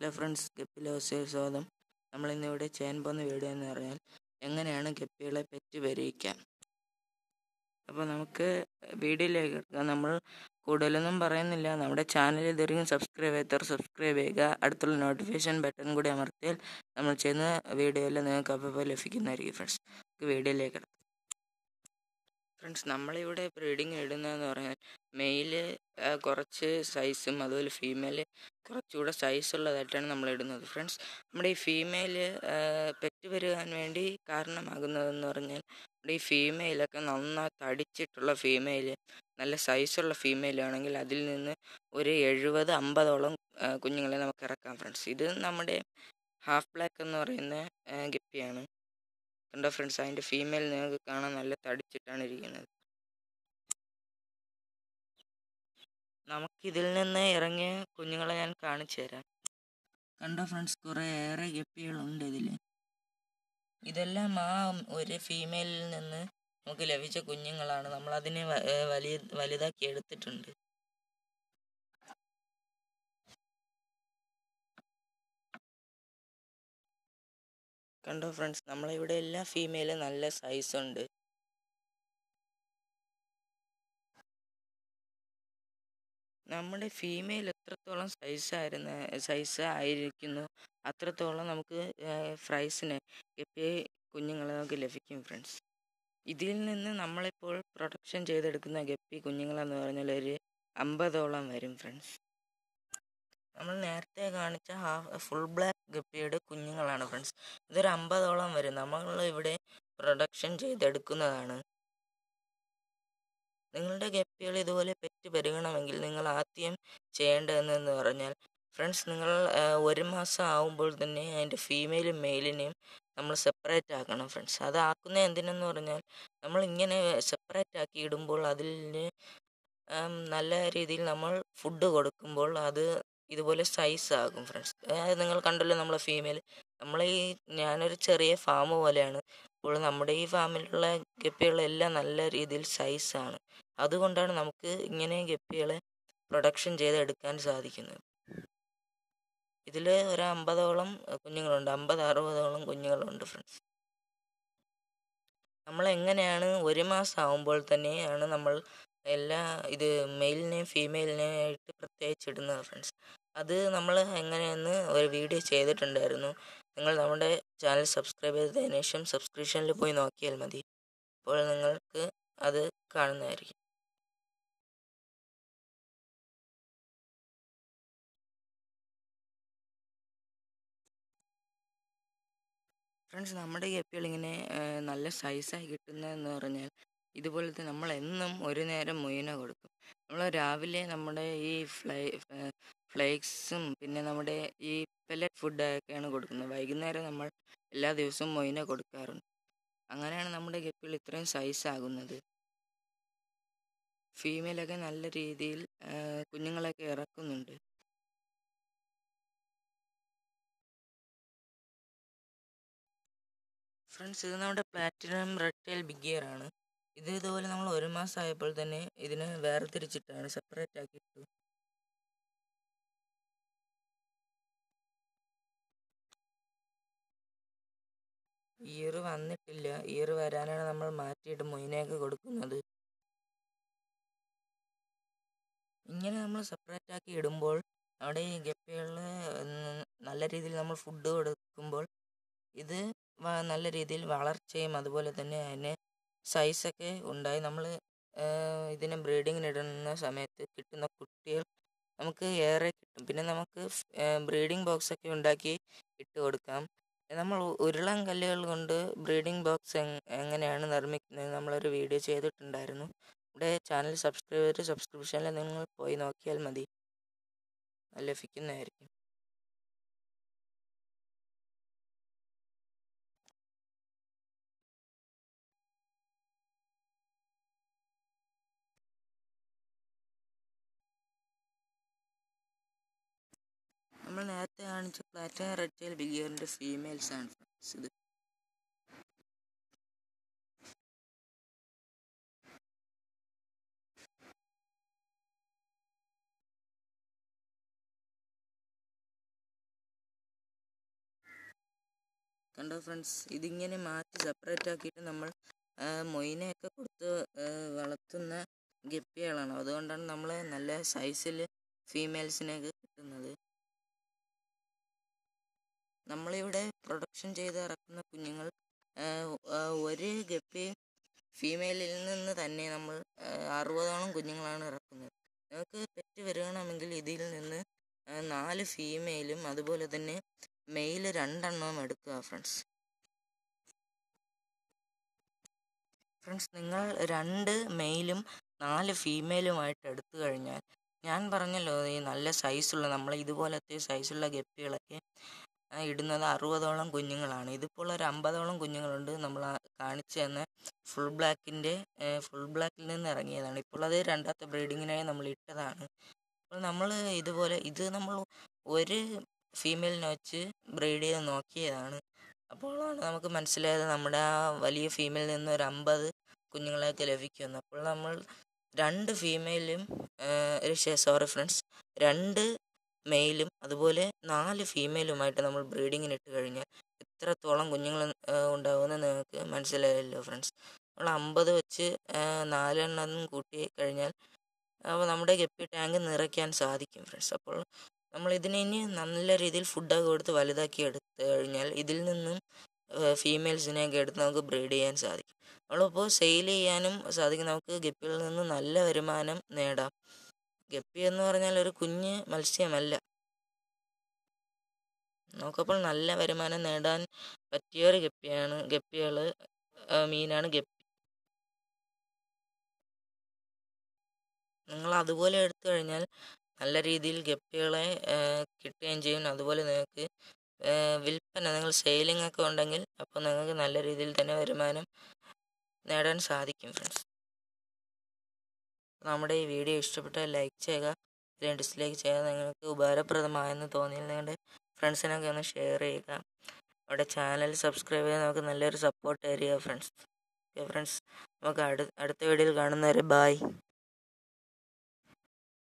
hello friends guppy ലവേഴ്സിൽ സ്വാഗതം നമ്മളിന്നിവിടെ ചെയ്യാൻ പോകുന്ന വീഡിയോ എന്ന് പറഞ്ഞാൽ എങ്ങനെയാണ് ഗപ്പികളെ പെറ്റ് പരിഹരിക്കാം അപ്പോൾ നമുക്ക് വീഡിയോയിലേക്ക് കിടക്കാം നമ്മൾ കൂടുതലൊന്നും പറയുന്നില്ല നമ്മുടെ ചാനൽ ഇതുവരെയും സബ്സ്ക്രൈബ് ചെയ്യാത്തവർ സബ്സ്ക്രൈബ് ചെയ്യുക അടുത്തുള്ള നോട്ടിഫിക്കേഷൻ ബട്ടൺ കൂടി അമർത്തിയാൽ നമ്മൾ ചെയ്യുന്ന വീഡിയോയിൽ നിങ്ങൾക്ക് അപ്പോൾ ലഭിക്കുന്നതായിരിക്കും ഫ്രണ്ട്സ് നമുക്ക് വീഡിയോയിലേക്ക് കിടക്കാം ഫ്രണ്ട്സ് നമ്മളിവിടെ ബ്രീഡിങ് ഇടുന്നതെന്ന് പറഞ്ഞാൽ മെയില് കുറച്ച് സൈസും അതുപോലെ ഫീമെയില് കുറച്ചുകൂടെ സൈസുള്ളതായിട്ടാണ് നമ്മൾ ഇടുന്നത് ഫ്രണ്ട്സ് നമ്മുടെ ഈ ഫീമെയില് പെറ്റ് വരുവാൻ വേണ്ടി കാരണമാകുന്നതെന്ന് പറഞ്ഞാൽ നമ്മുടെ ഈ ഫീമെയിലൊക്കെ നന്നായി തടിച്ചിട്ടുള്ള ഫീമെയില് നല്ല സൈസുള്ള ഫീമെയിലാണെങ്കിൽ അതിൽ നിന്ന് ഒരു എഴുപത് അമ്പതോളം കുഞ്ഞുങ്ങളെ നമുക്ക് ഇറക്കാം ഫ്രണ്ട്സ് ഇത് നമ്മുടെ ഹാഫ് ബ്ലാക്ക് എന്ന് പറയുന്ന ഗപ്പിയാണ് കണ്ടോ ഫ്രണ്ട്സ് അതിൻ്റെ ഫീമെയിൽ നിങ്ങൾക്ക് കാണാൻ നല്ല തടിച്ചിട്ടാണ് ഇരിക്കുന്നത് നമുക്കിതിൽ നിന്ന് ഇറങ്ങിയ കുഞ്ഞുങ്ങളെ ഞാൻ കാണിച്ചു തരാം കണ്ടോ ഫ്രണ്ട്സ് കുറേ ഏറെ ഗപ്പികളുണ്ട് ഇതിൽ ഇതെല്ലാം ആ ഒരു ഫീമെയിലിൽ നിന്ന് നമുക്ക് ലഭിച്ച കുഞ്ഞുങ്ങളാണ് നമ്മൾ അതിനെ വലിയ വലുതാക്കി എടുത്തിട്ടുണ്ട് കണ്ടോ ഫ്രണ്ട്സ് നമ്മളിവിടെ എല്ലാ ഫീമെയിലും നല്ല സൈസ് ഉണ്ട് നമ്മുടെ ഫീമെയിൽ എത്രത്തോളം സൈസായിരുന്ന സൈസ് ആയിരിക്കുന്നു അത്രത്തോളം നമുക്ക് ഫ്രൈസിന് ഗപ്പി കുഞ്ഞുങ്ങളെ നമുക്ക് ലഭിക്കും ഫ്രണ്ട്സ് ഇതിൽ നിന്ന് നമ്മളിപ്പോൾ പ്രൊഡക്ഷൻ ചെയ്തെടുക്കുന്ന ഗപ്പി കുഞ്ഞുങ്ങളെന്ന് പറഞ്ഞാൽ ഒരു അമ്പതോളം വരും ഫ്രണ്ട്സ് നമ്മൾ നേരത്തെ കാണിച്ച ഹാഫ് ഫുൾ ബ്ലാക്ക് ഗപ്പിയുടെ കുഞ്ഞുങ്ങളാണ് ഫ്രണ്ട്സ് ഇതൊരു അമ്പതോളം വരും നമ്മൾ ഇവിടെ പ്രൊഡക്ഷൻ ചെയ്തെടുക്കുന്നതാണ് നിങ്ങളുടെ ഗപ്പികൾ ഇതുപോലെ പെറ്റ് പെരുകണമെങ്കിൽ നിങ്ങൾ ആദ്യം ചെയ്യേണ്ടതെന്ന് പറഞ്ഞാൽ ഫ്രണ്ട്സ് നിങ്ങൾ ഒരു മാസം ആവുമ്പോൾ തന്നെ അതിൻ്റെ ഫീമെയിലും മെയിലിനെയും നമ്മൾ സെപ്പറേറ്റ് ആക്കണം ഫ്രണ്ട്സ് അത് ആക്കുന്ന എന്തിനെന്ന് പറഞ്ഞാൽ നമ്മൾ ഇങ്ങനെ സെപ്പറേറ്റ് ആക്കി ഇടുമ്പോൾ അതിൽ നല്ല രീതിയിൽ നമ്മൾ ഫുഡ് കൊടുക്കുമ്പോൾ അത് ഇതുപോലെ സൈസ് ആകും ഫ്രണ്ട്സ് നിങ്ങൾ കണ്ടല്ലോ നമ്മളെ ഫീമെയിൽ നമ്മൾ ഈ ഞാനൊരു ചെറിയ ഫാം പോലെയാണ് അപ്പോൾ നമ്മുടെ ഈ ഫാമിലുള്ള ഗപ്പികളെല്ലാം നല്ല രീതിയിൽ സൈസാണ് അതുകൊണ്ടാണ് നമുക്ക് ഇങ്ങനെ ഗപ്പികളെ പ്രൊഡക്ഷൻ ചെയ്തെടുക്കാൻ സാധിക്കുന്നത് ഇതിൽ ഒരു അമ്പതോളം കുഞ്ഞുങ്ങളുണ്ട് അമ്പത് അറുപതോളം കുഞ്ഞുങ്ങളുണ്ട് ഫ്രണ്ട്സ് നമ്മൾ എങ്ങനെയാണ് ഒരു മാസം ആകുമ്പോൾ തന്നെയാണ് നമ്മൾ എല്ലാ ഇത് മെയിലിനെയും ഫീമെയിലിനെയും ആയിട്ട് പ്രത്യേകിച്ച് ഇടുന്നത് ഫ്രണ്ട്സ് അത് നമ്മൾ എങ്ങനെയെന്ന് ഒരു വീഡിയോ ചെയ്തിട്ടുണ്ടായിരുന്നു നിങ്ങൾ നമ്മുടെ ചാനൽ സബ്സ്ക്രൈബ് ചെയ്തതിനു ശേഷം സബ്സ്ക്രിപ്ഷനിൽ പോയി നോക്കിയാൽ മതി അപ്പോൾ നിങ്ങൾക്ക് അത് കാണുന്നതായിരിക്കും ഫ്രണ്ട്സ് നമ്മുടെ ഗപ്പികൾ ഇങ്ങനെ നല്ല സൈസായി കിട്ടുന്നതെന്ന് പറഞ്ഞാൽ ഇതുപോലത്തെ നമ്മൾ എന്നും ഒരു നേരം മുയന കൊടുക്കും നമ്മൾ രാവിലെ നമ്മുടെ ഈ ഫ്ലൈ ഫ്ലേക്സും പിന്നെ നമ്മുടെ ഈ പെല്ലറ്റ് ഫുഡൊക്കെയാണ് കൊടുക്കുന്നത് വൈകുന്നേരം നമ്മൾ എല്ലാ ദിവസവും മൊയിന കൊടുക്കാറുണ്ട് അങ്ങനെയാണ് നമ്മുടെ ഗപ്പികൾ ഇത്രയും സൈസ് ആകുന്നത് ഫീമെയിലൊക്കെ നല്ല രീതിയിൽ കുഞ്ഞുങ്ങളൊക്കെ ഇറക്കുന്നുണ്ട് ഫ്രണ്ട്സ് ഇത് നമ്മുടെ platinum red tail big ear ആണ് ഇത് ഇതുപോലെ നമ്മൾ ഒരു മാസം ആയപ്പോൾ തന്നെ ഇതിനെ വേർതിരിച്ചിട്ടാണ് സെപ്പറേറ്റ് ആക്കി ഇട്ടു ഇയർ വന്നിട്ടില്ല ഇയർ വരാനാണ് നമ്മൾ മാറ്റിയിട്ട് മൊയിനയൊക്കെ കൊടുക്കുന്നത് ഇങ്ങനെ നമ്മൾ സെപ്പറേറ്റ് ആക്കി ഇടുമ്പോൾ അവിടെ ഈ ഗപ്പികളിൽ നല്ല രീതിയിൽ നമ്മൾ ഫുഡ് കൊടുക്കുമ്പോൾ ഇത് നല്ല രീതിയിൽ വളർച്ചയും അതുപോലെ തന്നെ അതിന് സൈസൊക്കെ ഉണ്ടായി നമ്മൾ ഇതിനെ ബ്രീഡിങ്ങിന് ഇടുന്ന സമയത്ത് കിട്ടുന്ന കുട്ടികൾ നമുക്ക് ഏറെ കിട്ടും പിന്നെ നമുക്ക് ബ്രീഡിംഗ് ബോക്സ് ഒക്കെ ഉണ്ടാക്കി ഇട്ട് കൊടുക്കാം നമ്മൾ ഉരുളൻ കല്ലുകൾ കൊണ്ട് ബ്രീഡിംഗ് ബോക്സ് എങ്ങനെയാണ് നിർമ്മിക്കുന്നത് നമ്മളൊരു വീഡിയോ ചെയ്തിട്ടുണ്ടായിരുന്നു ഇവിടെ ചാനൽ സബ്സ്ക്രൈബ് ചെയ്തിട്ട് സബ്സ്ക്രിപ്ഷനിൽ നിങ്ങൾ പോയി നോക്കിയാൽ മതി ലഭിക്കുന്നതായിരിക്കും നമ്മൾ നേരത്തെ കാണിച്ച പ്ലാറ്റിനം റെഡ് ടൈൽ ബിഗിയറിൻ്റെ ഫീമെയിൽസ് ആണ് ഫ്രണ്ട്സ് ഇത് കണ്ടോ ഫ്രണ്ട്സ് ഇതിങ്ങനെ മാറ്റി സെപ്പറേറ്റ് ആക്കിയിട്ട് നമ്മൾ ആ, മൊയിനെയൊക്കെ കൊടുത്ത് ആ, വളർത്തുന്ന ഗപ്പികളാണ് അതുകൊണ്ടാണ് നമ്മൾ നല്ല സൈസിൽ ഫീമെയിൽസിനെയൊക്കെ കിട്ടുന്നത് നമ്മളിവിടെ പ്രൊഡക്ഷൻ ചെയ്ത് ഇറക്കുന്ന കുഞ്ഞുങ്ങൾ ആ, ആ, ഒരു ഗപ്പി ഫീമെയിലിൽ നിന്ന് തന്നെ നമ്മൾ ആ, അറുപതോളം കുഞ്ഞുങ്ങളാണ് ഇറക്കുന്നത് നിങ്ങൾക്ക് പെറ്റ് വരികയാണെങ്കിൽ ഇതിൽ നിന്ന് ആ, നാല് ഫീമെയിലും അതുപോലെ തന്നെ മെയിൽ രണ്ടെണ്ണവും എടുക്കുക ഫ്രണ്ട്സ് ഫ്രണ്ട്സ് നിങ്ങൾ രണ്ട് മെയിലും നാല് ഫീമെയിലുമായിട്ട് എടുത്തു കഴിഞ്ഞാൽ ഞാൻ പറഞ്ഞല്ലോ ഈ നല്ല സൈസുള്ള നമ്മൾ ഇതുപോലത്തെ സൈസുള്ള ഗപ്പികളൊക്കെ ആ, ഇടുന്നത് അറുപതോളം കുഞ്ഞുങ്ങളാണ് ഇതിപ്പോൾ ഒരു അമ്പതോളം കുഞ്ഞുങ്ങളുണ്ട് നമ്മൾ ആ കാണിച്ചു തന്ന ഫുൾ ബ്ലാക്കിൻ്റെ ഫുൾ ബ്ലാക്കിൽ നിന്ന് ഇറങ്ങിയതാണ് ഇപ്പോൾ അത് രണ്ടാമത്തെ ബ്രീഡിങ്ങിനായി നമ്മൾ ഇട്ടതാണ് അപ്പോൾ നമ്മൾ ഇതുപോലെ ഇത് നമ്മൾ ഒരു ഫീമെയിലിനെ വെച്ച് ബ്രീഡ് ചെയ്ത് നോക്കിയതാണ് അപ്പോഴാണ് നമുക്ക് മനസ്സിലായത് നമ്മുടെ ആ വലിയ ഫീമെയിലിൽ നിന്ന് ഒരു അമ്പത് കുഞ്ഞുങ്ങളെയൊക്കെ ലഭിക്കുമെന്ന് അപ്പോൾ നമ്മൾ രണ്ട് ഫീമെയിലും സോറി ഫ്രണ്ട്സ് രണ്ട് മെയിലും അതുപോലെ നാല് ഫീമെയിലുമായിട്ട് നമ്മൾ ബ്രീഡിങ്ങിന് ഇട്ട് കഴിഞ്ഞാൽ എത്രത്തോളം കുഞ്ഞുങ്ങൾ ഉണ്ടാകുമെന്ന് നിങ്ങൾക്ക് മനസ്സിലായല്ലോ ഫ്രണ്ട്സ് നമ്മൾ അമ്പത് വെച്ച് ആ, നാലെണ്ണം കൂട്ടി കഴിഞ്ഞാൽ അപ്പോൾ നമ്മുടെ ഗപ്പി ടാങ്ക് നിറയ്ക്കാൻ സാധിക്കും ഫ്രണ്ട്സ് അപ്പോൾ നമ്മൾ ഇതിനെ ഇനി നല്ല രീതിയിൽ ഫുഡൊക്കെ കൊടുത്ത് വലുതാക്കി എടുത്തു കഴിഞ്ഞാൽ ഇതിൽ നിന്നും ഫീമെയിൽസിനെയൊക്കെ എടുത്ത് നമുക്ക് ബ്രീഡ് ചെയ്യാൻ സാധിക്കും നമ്മളിപ്പോൾ സെയിൽ ചെയ്യാനും സാധിക്കും നമുക്ക് ഗപ്പിയിൽ നിന്ന് നല്ല വരുമാനം നേടാം ഗപ്പി എന്ന് പറഞ്ഞാൽ ഒരു കുഞ്ഞ് മത്സ്യമല്ല നമുക്കപ്പോൾ നല്ല വരുമാനം നേടാൻ പറ്റിയ ഒരു ഗപ്പിയാണ് ഗപ്പികൾ മീനാണ് ഗപ്പി നിങ്ങൾ അതുപോലെ എടുത്തു കഴിഞ്ഞാൽ നല്ല രീതിയിൽ ഗപ്പികളെ ആ, കിട്ടുകയും ചെയ്യും അതുപോലെ നിങ്ങൾക്ക് ആ, വിൽപ്പന നിങ്ങൾ സെയിലിംഗ് ഒക്കെ ഉണ്ടെങ്കിൽ അപ്പോൾ നിങ്ങൾക്ക് നല്ല രീതിയിൽ തന്നെ വരുമാനം നേടാൻ സാധിക്കും ഫ്രണ്ട്സ് നമ്മുടെ ഈ വീഡിയോ ഇഷ്ടപ്പെട്ടാൽ ലൈക്ക് ചെയ്യുക ഇതിനെ ഡിസ്ലൈക്ക് ചെയ്യുക നിങ്ങൾക്ക് ഉപകാരപ്രദമായെന്ന് തോന്നിയാൽ നിങ്ങളുടെ ഫ്രണ്ട്സിനൊക്കെ ഒന്ന് ഷെയർ ചെയ്യുക അവിടെ ചാനൽ സബ്സ്ക്രൈബ് ചെയ്ത് നമുക്ക് നല്ലൊരു സപ്പോർട്ട് തരിക ഫ്രണ്ട്സ് ഓക്കെ ഫ്രണ്ട്സ് നമുക്ക് അടുത്ത അടുത്ത വീഡിയോയിൽ കാണുന്നവരെ ബായ്